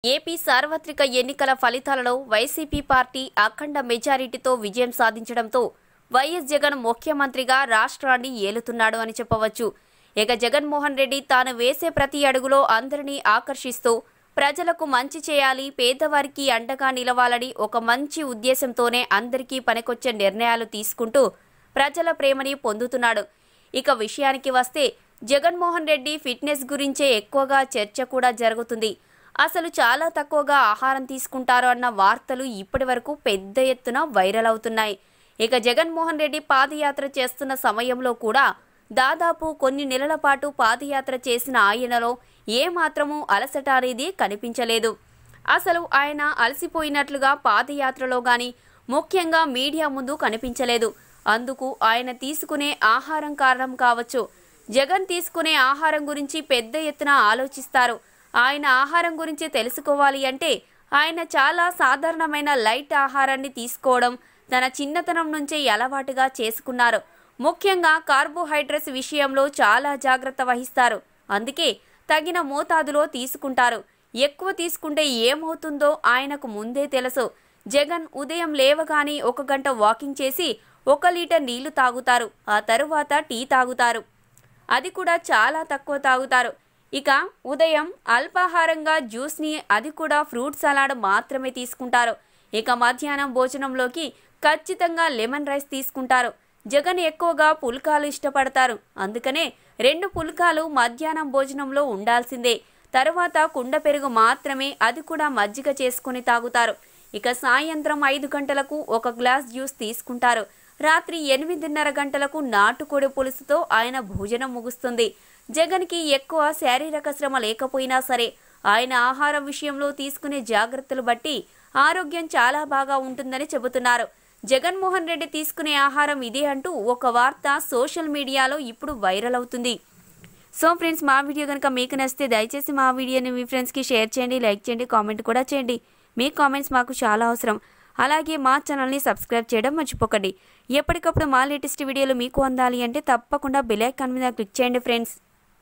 AP సార్వత్రిక ఎన్నికల ఫలితాలలో వైసీపీ పార్టీ అఖండ మెజారిటీతో విజయం సాధించడంతో వైఎస్ జగన్ ముఖ్యమంత్రిగా రాష్ట్రాన్ని ఏలుతున్నాడు అని చెప్పవచ్చు ఇక జగన్మోహన్ రెడ్డి తాను వేసే ప్రతి అడుగులో అందరినీ ఆకర్షిస్తూ ప్రజలకు మంచి చేయాలి పేదవారికి అండగా నిలవాలని ఒక మంచి ఉద్దేశంతోనే అందరికీ పనికొచ్చే నిర్ణయాలు తీసుకుంటూ ప్రజల ప్రేమని పొందుతున్నాడు ఇక విషయానికి వస్తే జగన్మోహన్ రెడ్డి ఫిట్నెస్ గురించే ఎక్కువగా చర్చ కూడా జరుగుతుంది అసలు చాలా తక్కువగా ఆహారం తీసుకుంటారు అన్న వార్తలు ఇప్పటి వరకు పెద్ద ఎత్తున వైరల్ అవుతున్నాయి ఇక జగన్మోహన్ రెడ్డి పాదయాత్ర చేస్తున్న సమయంలో కూడా దాదాపు కొన్ని నెలల పాటు పాదయాత్ర చేసిన ఆయనలో ఏ మాత్రమూ అలసట అనేది కనిపించలేదు అసలు ఆయన అలసిపోయినట్లుగా పాదయాత్రలో గాని ముఖ్యంగా మీడియా ముందు కనిపించలేదు అందుకు ఆయన తీసుకునే ఆహారం కారణం కావచ్చు జగన్ తీసుకునే ఆహారం గురించి పెద్ద ఎత్తున ఆలోచిస్తారు ఆయన ఆహారం గురించి తెలుసుకోవాలి అంటే ఆయన చాలా సాధారణమైన లైట్ ఆహారాన్ని తీసుకోవడం తన చిన్నతనం నుంచే అలవాటుగా చేసుకున్నారు ముఖ్యంగా కార్బోహైడ్రేట్స్ విషయంలో చాలా జాగ్రత్త వహిస్తారు అందుకే తగిన మోతాదులో తీసుకుంటారు ఎక్కువ తీసుకుంటే ఏమవుతుందో ఆయనకు ముందే తెలుసు జగన్ ఉదయం లేవగానే ఒక గంట వాకింగ్ చేసి ఒక లీటర్ నీళ్లు తాగుతారు ఆ తరువాత టీ తాగుతారు అది కూడా చాలా తక్కువ తాగుతారు ఇక ఉదయం అల్పాహారంగా జ్యూస్ని అది కూడా ఫ్రూట్ సలాడ్ మాత్రమే తీసుకుంటారు ఇక మధ్యాహ్నం భోజనంలోకి ఖచ్చితంగా లెమన్ రైస్ తీసుకుంటారు జగన్ ఎక్కువగా పుల్కాలు ఇష్టపడతారు అందుకనే రెండు పుల్కాలు మధ్యాహ్నం భోజనంలో ఉండాల్సిందే తరువాత కుండ పెరుగు మాత్రమే అది కూడా మజ్జిగ చేసుకుని తాగుతారు ఇక సాయంత్రం ఐదు గంటలకు ఒక గ్లాస్ జ్యూస్ తీసుకుంటారు రాత్రి ఎనిమిదిన్నర గంటలకు నాటుకోడి పులుసుతో ఆయన భోజనం ముగుస్తుంది జగన్కి ఎక్కువ శారీరక శ్రమ లేకపోయినా సరే ఆయన ఆహారం విషయంలో తీసుకునే జాగ్రత్తలు బట్టి ఆరోగ్యం చాలా బాగా ఉంటుందని చెబుతున్నారు జగన్మోహన్ రెడ్డి తీసుకునే ఆహారం ఇదే అంటూ ఒక వార్త సోషల్ మీడియాలో ఇప్పుడు వైరల్ అవుతుంది సో ఫ్రెండ్స్ మా వీడియో కనుక మీకు నచ్చితే దయచేసి మా వీడియోని మీ ఫ్రెండ్స్కి షేర్ చేయండి లైక్ చేయండి కామెంట్ కూడా చేయండి మీ కామెంట్స్ మాకు చాలా అవసరం అలాగే మా ఛానల్ని సబ్స్క్రైబ్ చేయడం మర్చిపోకండి ఎప్పటికప్పుడు మా లేటెస్ట్ వీడియోలు మీకు అందాలి అంటే తప్పకుండా బెల్ ఐకాన్ మీద క్లిక్ చేయండి ఫ్రెండ్స్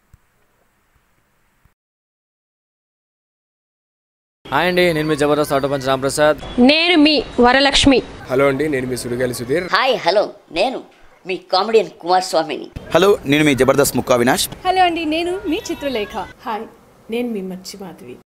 హాయ్ అండి నేను మీ జబర్దస్త్ ఆటో పంచ్ రాంప్రసాద్ నేను మీ వరలక్ష్మి హలో అండి నేను మీ సుడిగాలి సుధీర్ హాయ్ హలో నేను మీ కామెడియన్ కుమార్ స్వామిని హలో నేను మీ జబర్దస్త్ ముక్కా వినాష్ హలో అండి నేను మీ చిత్రలేఖ హాయ్ నేను మీ మచ్చి మాధవి